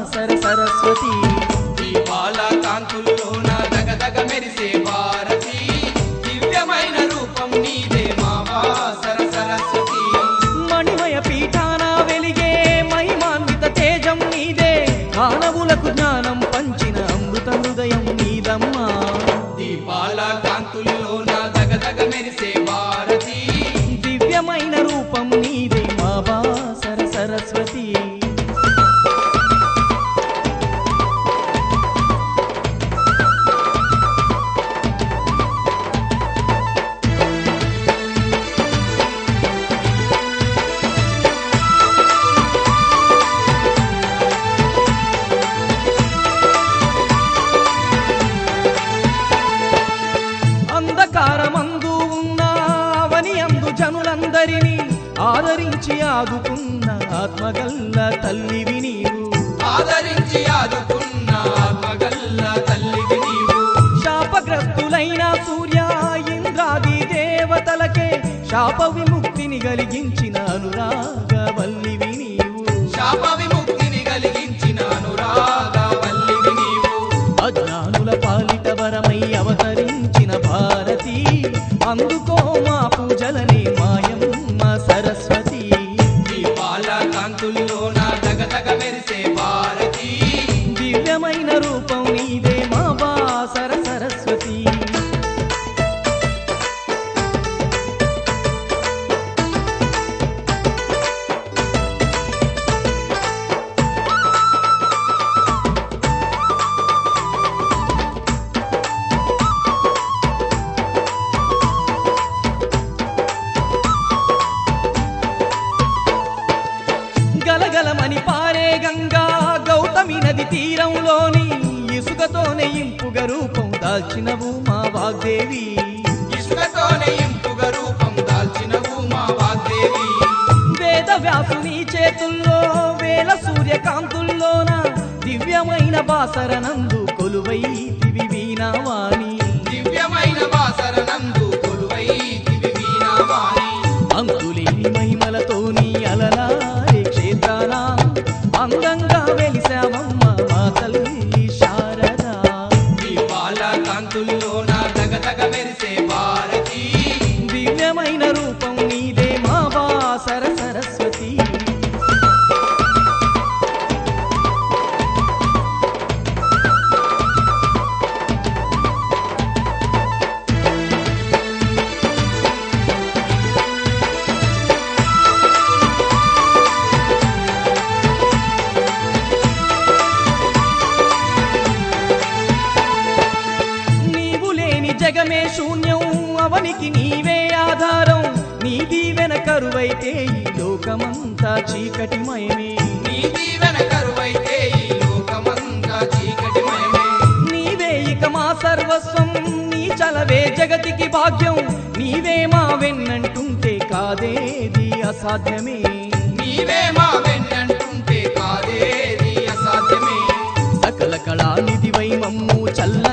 సర సరస్వతి దీపాల కాంతుల్లోన దగదగ మెరిసే భారతి దివ్యమైన రూపం నీదే మా వాసర సరస్వతి మణిమయ పీఠాన వెలిగే మహిమాన్విత తేజం నీదే మానవులకు జ్ఞానం పంచిన అమృత హృదయం నీదమ్మా దీపాల కాంతుల్లోన దగదగ మెరిసే భారతి దివ్యమైన రూపం నీదే మా బాసర సరస్వతి అంధకారమందు ఉన్న అవని అందు జనులందరినీ ఆదరించి ఆదుకున్న ఆత్మగల్ల తల్లివి నీవు ఆదరించి ఆదుకున్న ఆత్మగల్ల తల్లివి నీవు శాపగ్రస్తులైన సూర్య ఇంద్రాది దేవతలకే శాప విముక్తిని కలిగించిన అనురాగ వల్లివి నీవు శాప విముక్తిని కలిగించిన అనురాగ వల్లివి నీవు అజ్ఞానుల పాలిట వరమై అవతరించిన భారతి అందుకో మా పూజలని మాయమ్మ సరస్వతి దీపాల కాంతుల్లోన దగదగ మెరిసే భారతి దివ్యమైన రూపం నీదే మా బాసర సరస్వతి గలగలమని పారే గంగా గౌతమి నది తీరంలోని ఇసుకతోనే ఇంపుగ రూపం దాల్చినవు మా వాగ్దేవి ఇసుకతోనే ఇంపుగ రూపం దాల్చినవు మా వాగ్దేవి వేద వ్యాసుని చేతుల్లో వేల సూర్యకాంతుల్లోన దివ్యమైన బాసరనందు కొలువై దివి వీణావాణి దివ్యమైన వాసరనందు కొలువై దివి వీణావాణి అంతులేని మహిమలతోని అలలారే క్షేత్రాన అందంగా వెలిసావమ్మ మా తల్లి శారదా దీపాల కాంతుల్లోన దగదగ మెరిసే భారతి దివ్యమైన రూపం నీదే మా బాసర సరస్వతి నీవు లేని జగమే శూన్యం అవనికి నీవే ఆధారం నీ దీవెన కరువైతే ఈ లోకమంతా చీకటిమయమే నీ దీవెన కరువైతే ఈ లోకమంతా చీకటిమయమే నీవే ఇక మా సర్వస్వం నీ చలవే జగతికి భాగ్యం నీవే మా వెన్నంటుంటే కాదేది అసాధ్యమే నీవే మా వెన్నంటుంటే కాదేది అసాధ్యమే సకల కళానిధివై మమ్ము చల్ల